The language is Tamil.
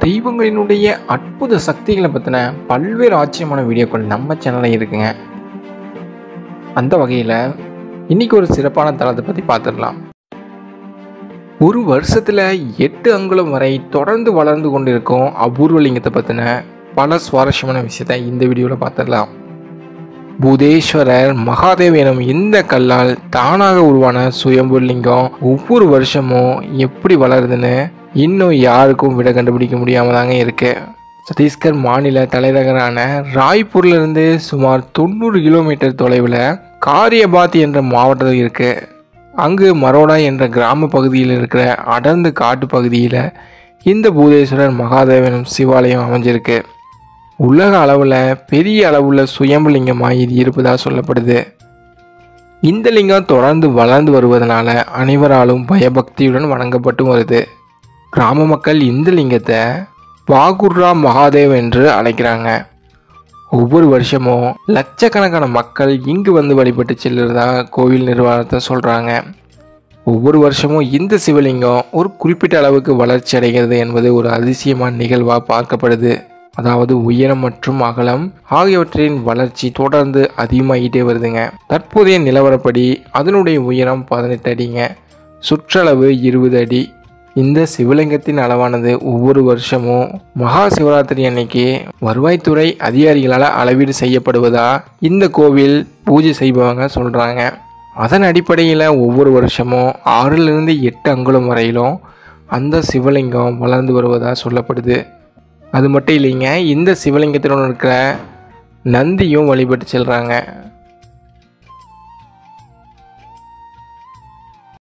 தெய்வங்களினுடைய அற்புத சக்திகளை பற்றின பல்வேறு ஆச்சரியமான வீடியோக்கள் நம்ம சேனலில் இருக்குங்க அந்த வகையில் இன்னைக்கு ஒரு சிறப்பான தளத்தை பற்றி பார்த்துடலாம் ஒரு வருஷத்தில் எட்டு அங்குலம் வரை தொடர்ந்து வளர்ந்து கொண்டிருக்கும் அபூர்வ லிங்கத்தை பற்றின பல சுவாரஸ்யமான விஷயத்தை இந்த வீடியோவில் பார்த்துடலாம் பூதேஸ்வரர் மகாதேவ் எனும் இந்த கல்லால் தானாக உருவான சுயம்பு லிங்கம் ஒவ்வொரு வருஷமும் எப்படி வளருதுன்னு இன்னும் யாருக்கும் விட கண்டுபிடிக்க முடியாம தாங்க இருக்கு சத்தீஸ்கர் மாநில தலைநகரான ராய்ப்பூர்ல இருந்து சுமார் தொண்ணூறு கிலோமீட்டர் தொலைவில் காரியபாத் என்ற மாவட்டம் இருக்கு அங்கு மரோடா என்ற கிராம பகுதியில் இருக்கிற அடர்ந்த காட்டு பகுதியில் இந்த பூதேஸ்வரர் மகாதேவனும் சிவாலயம் அமைஞ்சிருக்கு உலக அளவில் பெரிய அளவுள்ள சுயம்பு லிங்கமாக இது இருப்பதாக சொல்லப்படுது இந்த லிங்கம் தொடர்ந்து வளர்ந்து வருவதனால அனைவராலும் பயபக்தியுடன் வணங்கப்பட்டு வருது கிராம மக்கள் இந்த லிங்கத்தை வாகுர்ரா மகாதேவ் என்று அழைக்கிறாங்க ஒவ்வொரு வருஷமும் லட்சக்கணக்கான மக்கள் இங்கு வந்து வழிபட்டு செல்லுறதா கோவில் நிர்வாகத்தை சொல்கிறாங்க ஒவ்வொரு வருஷமும் இந்த சிவலிங்கம் ஒரு குறிப்பிட்ட அளவுக்கு வளர்ச்சி அடைகிறது என்பது ஒரு அதிசயமான நிகழ்வாக பார்க்கப்படுது அதாவது உயரம் மற்றும் அகலம் ஆகியவற்றின் வளர்ச்சி தொடர்ந்து அதிகமாகிட்டே வருதுங்க தற்போதைய நிலவரப்படி அதனுடைய உயரம் பதினெட்டு அடிங்க சுற்றளவு இருபது அடி இந்த சிவலிங்கத்தின் அளவானது ஒவ்வொரு வருஷமும் மகா சிவராத்திரி அன்னைக்கு வருவாய்த்துறை அதிகாரிகளால் அளவீடு செய்யப்படுவதா இந்த கோவில் பூஜை செய்பவங்க சொல்கிறாங்க அதன் அடிப்படையில் ஒவ்வொரு வருஷமும் ஆறிலிருந்து எட்டு அங்குலம் வரையிலும் அந்த சிவலிங்கம் வளர்ந்து வருவதாக சொல்லப்படுது அது மட்டும் இல்லைங்க இந்த சிவலிங்கத்தினுடன் இருக்கிற நந்தியும் வழிபட்டு செல்கிறாங்க